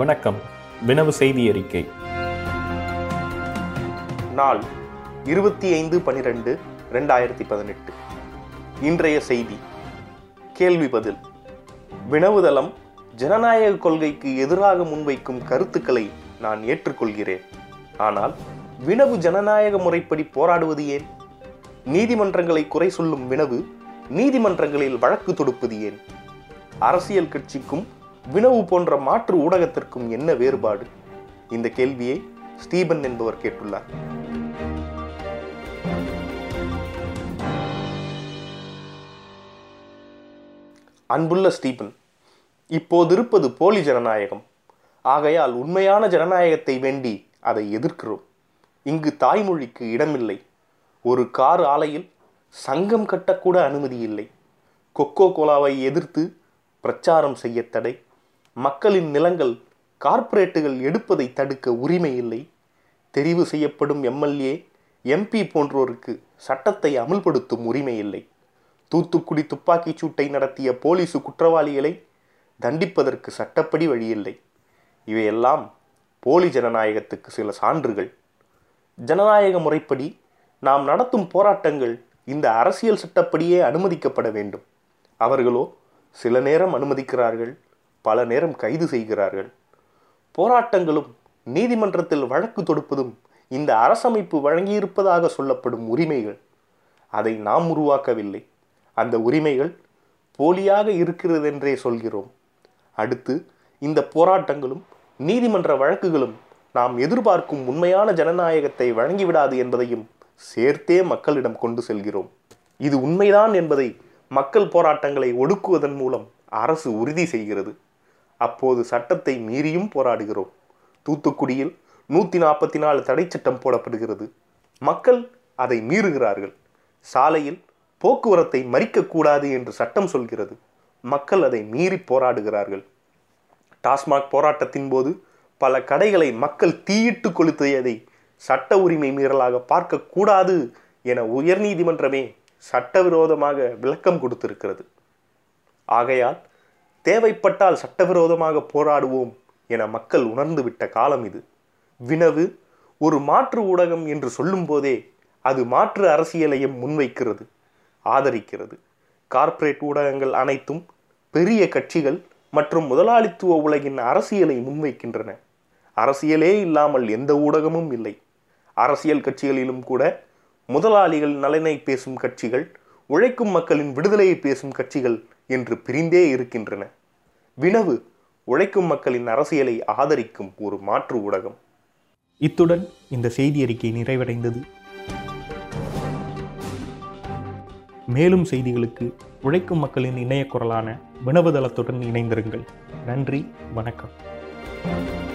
வணக்கம் வினவு செய்தி அறிக்கை நாள் இருபத்தி ஐந்து பனிரெண்டு ரெண்டாயிரத்தி பதினெட்டு இன்றைய செய்தி கேள்வி பதில் வினவுதளம் ஜனநாயக கொள்கைக்கு எதிராக முன்வைக்கும் கருத்துக்களை நான் ஏற்றுக்கொள்கிறேன் ஆனால் வினவு ஜனநாயக முறைப்படி போராடுவது ஏன் நீதிமன்றங்களை குறை சொல்லும் வினவு நீதிமன்றங்களில் வழக்கு தொடுப்பது ஏன் அரசியல் கட்சிக்கும் வினவு போன்ற மாற்று ஊடகத்திற்கும் என்ன வேறுபாடு இந்த கேள்வியை ஸ்டீபன் என்பவர் கேட்டுள்ளார் அன்புள்ள ஸ்டீபன் இப்போது இருப்பது போலி ஜனநாயகம் ஆகையால் உண்மையான ஜனநாயகத்தை வேண்டி அதை எதிர்க்கிறோம் இங்கு தாய்மொழிக்கு இடமில்லை ஒரு கார் ஆலையில் சங்கம் கட்டக்கூட அனுமதி இல்லை கொக்கோ கோலாவை எதிர்த்து பிரச்சாரம் செய்ய தடை மக்களின் நிலங்கள் கார்ப்பரேட்டுகள் எடுப்பதை தடுக்க உரிமை இல்லை தெரிவு செய்யப்படும் எம்எல்ஏ எம்பி போன்றோருக்கு சட்டத்தை அமுல்படுத்தும் உரிமை இல்லை தூத்துக்குடி துப்பாக்கிச் சூட்டை நடத்திய போலீசு குற்றவாளிகளை தண்டிப்பதற்கு சட்டப்படி வழியில்லை இவையெல்லாம் போலி ஜனநாயகத்துக்கு சில சான்றுகள் ஜனநாயக முறைப்படி நாம் நடத்தும் போராட்டங்கள் இந்த அரசியல் சட்டப்படியே அனுமதிக்கப்பட வேண்டும் அவர்களோ சில நேரம் அனுமதிக்கிறார்கள் பல நேரம் கைது செய்கிறார்கள் போராட்டங்களும் நீதிமன்றத்தில் வழக்கு தொடுப்பதும் இந்த அரசமைப்பு வழங்கியிருப்பதாக சொல்லப்படும் உரிமைகள் அதை நாம் உருவாக்கவில்லை அந்த உரிமைகள் போலியாக இருக்கிறதென்றே சொல்கிறோம் அடுத்து இந்த போராட்டங்களும் நீதிமன்ற வழக்குகளும் நாம் எதிர்பார்க்கும் உண்மையான ஜனநாயகத்தை வழங்கிவிடாது என்பதையும் சேர்த்தே மக்களிடம் கொண்டு செல்கிறோம் இது உண்மைதான் என்பதை மக்கள் போராட்டங்களை ஒடுக்குவதன் மூலம் அரசு உறுதி செய்கிறது அப்போது சட்டத்தை மீறியும் போராடுகிறோம் தூத்துக்குடியில் நூற்றி நாற்பத்தி நாலு தடை சட்டம் போடப்படுகிறது மக்கள் அதை மீறுகிறார்கள் சாலையில் போக்குவரத்தை மறிக்கக்கூடாது என்று சட்டம் சொல்கிறது மக்கள் அதை மீறி போராடுகிறார்கள் டாஸ்மாக் போராட்டத்தின் போது பல கடைகளை மக்கள் தீயிட்டு கொளுத்தியதை சட்ட உரிமை மீறலாக பார்க்கக்கூடாது என உயர்நீதிமன்றமே சட்டவிரோதமாக விளக்கம் கொடுத்திருக்கிறது ஆகையால் தேவைப்பட்டால் சட்டவிரோதமாக போராடுவோம் என மக்கள் உணர்ந்துவிட்ட காலம் இது வினவு ஒரு மாற்று ஊடகம் என்று சொல்லும்போதே அது மாற்று அரசியலையும் முன்வைக்கிறது ஆதரிக்கிறது கார்ப்பரேட் ஊடகங்கள் அனைத்தும் பெரிய கட்சிகள் மற்றும் முதலாளித்துவ உலகின் அரசியலை முன்வைக்கின்றன அரசியலே இல்லாமல் எந்த ஊடகமும் இல்லை அரசியல் கட்சிகளிலும் கூட முதலாளிகள் நலனை பேசும் கட்சிகள் உழைக்கும் மக்களின் விடுதலையை பேசும் கட்சிகள் என்று பிரிந்தே இருக்கின்றன வினவு உழைக்கும் மக்களின் அரசியலை ஆதரிக்கும் ஒரு மாற்று ஊடகம் இத்துடன் இந்த செய்தி அறிக்கை நிறைவடைந்தது மேலும் செய்திகளுக்கு உழைக்கும் மக்களின் இணைய குரலான வினவுதளத்துடன் இணைந்திருங்கள் நன்றி வணக்கம்